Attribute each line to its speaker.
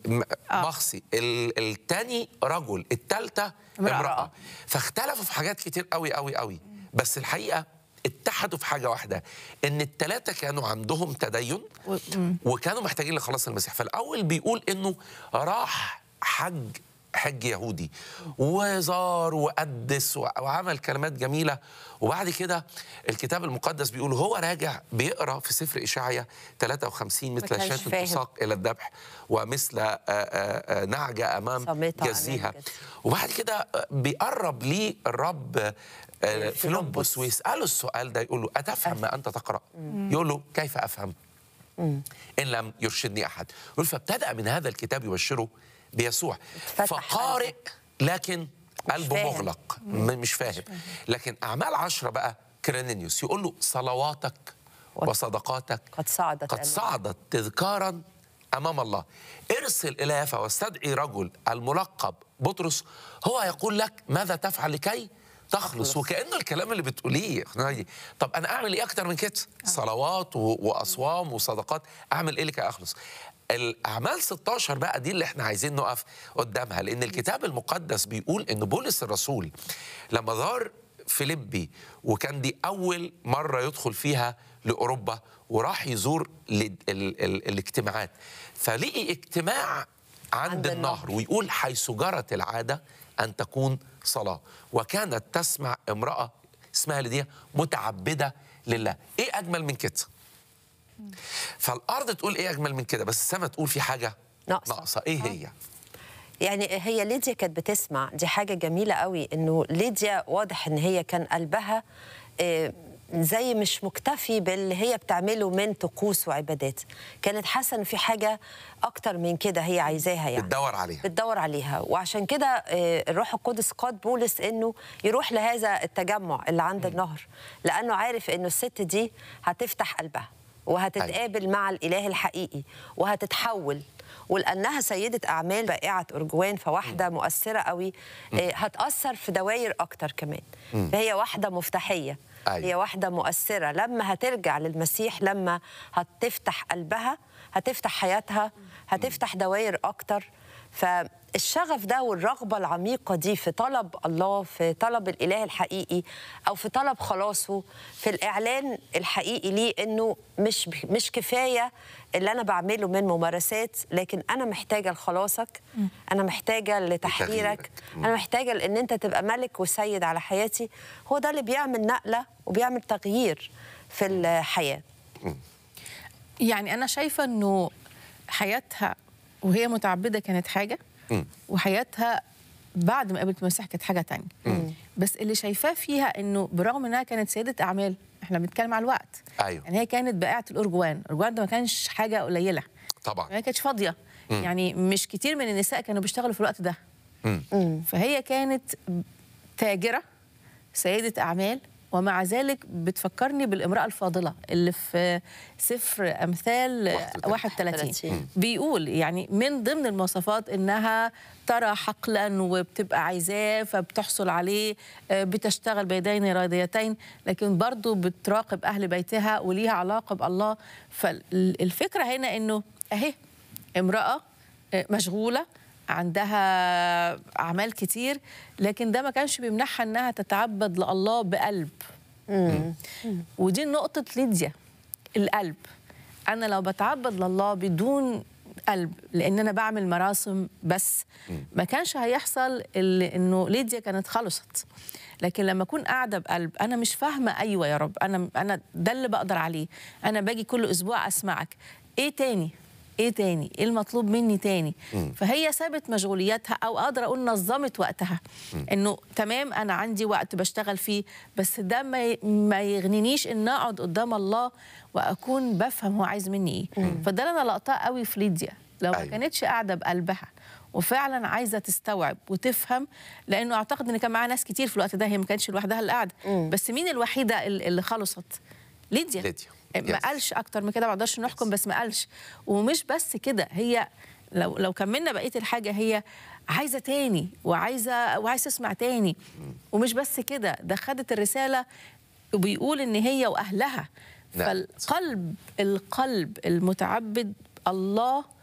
Speaker 1: م-
Speaker 2: آه.
Speaker 1: مخصي ال- التاني رجل التالتة
Speaker 2: امرأة.
Speaker 1: امرأة,
Speaker 2: آه.
Speaker 1: فاختلفوا في حاجات كتير قوي قوي قوي بس الحقيقة اتحدوا في حاجة واحدة ان التلاتة كانوا عندهم تدين
Speaker 2: و- مم.
Speaker 1: وكانوا محتاجين لخلاص المسيح فالأول بيقول انه راح حج حج يهودي وزار وقدس و- وعمل كلمات جميلة وبعد كده الكتاب المقدس بيقول هو راجع بيقرأ في سفر إشعيا 53 مثل
Speaker 2: كانش
Speaker 1: شاة
Speaker 2: فاهم.
Speaker 1: تساق إلى الذبح ومثل آه، آه، آه، نعجة أمام
Speaker 2: صامتة عن
Speaker 1: جزيها
Speaker 2: الجزيرة.
Speaker 1: وبعد كده آه، بيقرب ليه الرب آه،
Speaker 2: فيلبس.
Speaker 1: فيلبس ويسأله السؤال ده يقول له أتفهم ما أنت تقرأ يقول له كيف أفهم إن لم يرشدني أحد يقول فابتدأ من هذا الكتاب يبشره بيسوع
Speaker 2: اتفتح
Speaker 1: فقارئ لكن قلبه
Speaker 2: فاهم.
Speaker 1: مغلق م- مش فاهم لكن أعمال عشرة بقى كرينينيوس يقول له صلواتك
Speaker 2: وت-
Speaker 1: وصدقاتك
Speaker 2: قد صعدت
Speaker 1: قد
Speaker 2: أمامي.
Speaker 1: صعدت تذكارا امام الله ارسل الى يافا واستدعي رجل الملقب بطرس هو يقول لك ماذا تفعل لكي تخلص وكانه الكلام اللي بتقوليه يا أخت نادي. طب انا اعمل ايه اكتر من كده صلوات و- واصوام وصدقات اعمل ايه لكي اخلص الاعمال 16 بقى دي اللي احنا عايزين نقف قدامها لان الكتاب المقدس بيقول ان بولس الرسول لما زار فيليبي وكان دي اول مره يدخل فيها لاوروبا وراح يزور ال ال ال الاجتماعات فلقي اجتماع عند,
Speaker 2: عند
Speaker 1: عند
Speaker 2: النهر.
Speaker 1: النهر ويقول حيث جرت العاده ان تكون صلاه وكانت تسمع امراه اسمها لديه متعبده لله ايه اجمل من كده فالارض تقول ايه اجمل من كده بس السماء تقول في حاجه
Speaker 2: ناقصة.
Speaker 1: ناقصه ايه هي
Speaker 2: يعني هي ليديا كانت بتسمع دي حاجة جميلة قوي انه ليديا واضح ان هي كان قلبها آه، زي مش مكتفي باللي هي بتعمله من طقوس وعبادات كانت حاسة ان في حاجة اكتر من كده هي عايزاها يعني
Speaker 1: بتدور عليها
Speaker 2: بتدور عليها وعشان كده آه، الروح القدس قاد بولس انه يروح لهذا التجمع اللي عند النهر لانه عارف انه الست دي هتفتح قلبها وهتتقابل مع الاله الحقيقي وهتتحول ولانها سيده اعمال بائعه ارجوان فواحده مؤثره قوي آه، هتاثر في دوائر اكتر كمان فهي واحده مفتاحيه
Speaker 1: أيوة.
Speaker 2: هي واحده مؤثره لما هترجع للمسيح لما هتفتح قلبها هتفتح حياتها هتفتح دوائر اكتر فالشغف ده والرغبه العميقه دي في طلب الله في طلب الاله الحقيقي او في طلب خلاصه في الاعلان الحقيقي ليه انه مش مش كفايه اللي انا بعمله من ممارسات لكن انا محتاجه لخلاصك انا محتاجه لتحريرك
Speaker 1: لتغييرك.
Speaker 2: انا محتاجه لان انت تبقى ملك وسيد على حياتي هو ده اللي بيعمل نقله وبيعمل تغيير في الحياه
Speaker 3: يعني انا شايفه انه حياتها وهي متعبده كانت حاجه
Speaker 1: مم.
Speaker 3: وحياتها بعد ما قابلت المسيح كانت حاجه تانية بس اللي شايفاه فيها انه برغم انها كانت سيده اعمال احنا بنتكلم على الوقت
Speaker 1: أيوة.
Speaker 3: يعني هي كانت بائعه الارجوان الارجوان ده ما كانش حاجه قليله
Speaker 1: طبعا
Speaker 3: ما كانتش فاضيه يعني مش كتير من النساء كانوا بيشتغلوا في الوقت ده فهي كانت تاجره سيده اعمال ومع ذلك بتفكرني بالامراه الفاضله اللي في سفر امثال
Speaker 1: 31.
Speaker 3: 31 بيقول يعني من ضمن المواصفات انها ترى حقلا وبتبقى عايزاه فبتحصل عليه آه، بتشتغل بيدين راضيتين لكن برضو بتراقب اهل بيتها وليها علاقه بالله فالفكره هنا انه اهي امراه آه، مشغوله عندها اعمال كتير لكن ده ما كانش بيمنعها انها تتعبد لله بقلب ودي نقطه ليديا القلب انا لو بتعبد لله بدون قلب لان انا بعمل مراسم بس ما كانش هيحصل اللي انه ليديا كانت خلصت لكن لما اكون قاعده بقلب انا مش فاهمه ايوه يا رب انا انا ده اللي بقدر عليه انا باجي كل اسبوع اسمعك ايه تاني ايه تاني ايه المطلوب مني تاني فهي سابت مشغولياتها او اقدر اقول نظمت وقتها انه تمام انا عندي وقت بشتغل فيه بس ده ما ي- ما يغنينيش ان اقعد قدام الله واكون بفهم هو عايز مني ايه فده اللي انا لقطاه قوي في ليديا لو ما
Speaker 1: أيوة.
Speaker 3: كانتش قاعده بقلبها وفعلا عايزه تستوعب وتفهم لانه اعتقد ان كان معاها ناس كتير في الوقت ده هي ما كانتش لوحدها اللي قاعده بس مين الوحيده ال- اللي خلصت ليديا
Speaker 1: ليديا.
Speaker 3: ما
Speaker 1: Yes.
Speaker 3: قالش اكتر من كده ما اقدرش نحكم بس ما قالش ومش بس كده هي لو لو كملنا بقيه الحاجه هي عايزه تاني وعايزه وعايزه تسمع تاني ومش بس كده ده خدت الرساله وبيقول ان هي واهلها
Speaker 1: نعم.
Speaker 3: فالقلب القلب المتعبد الله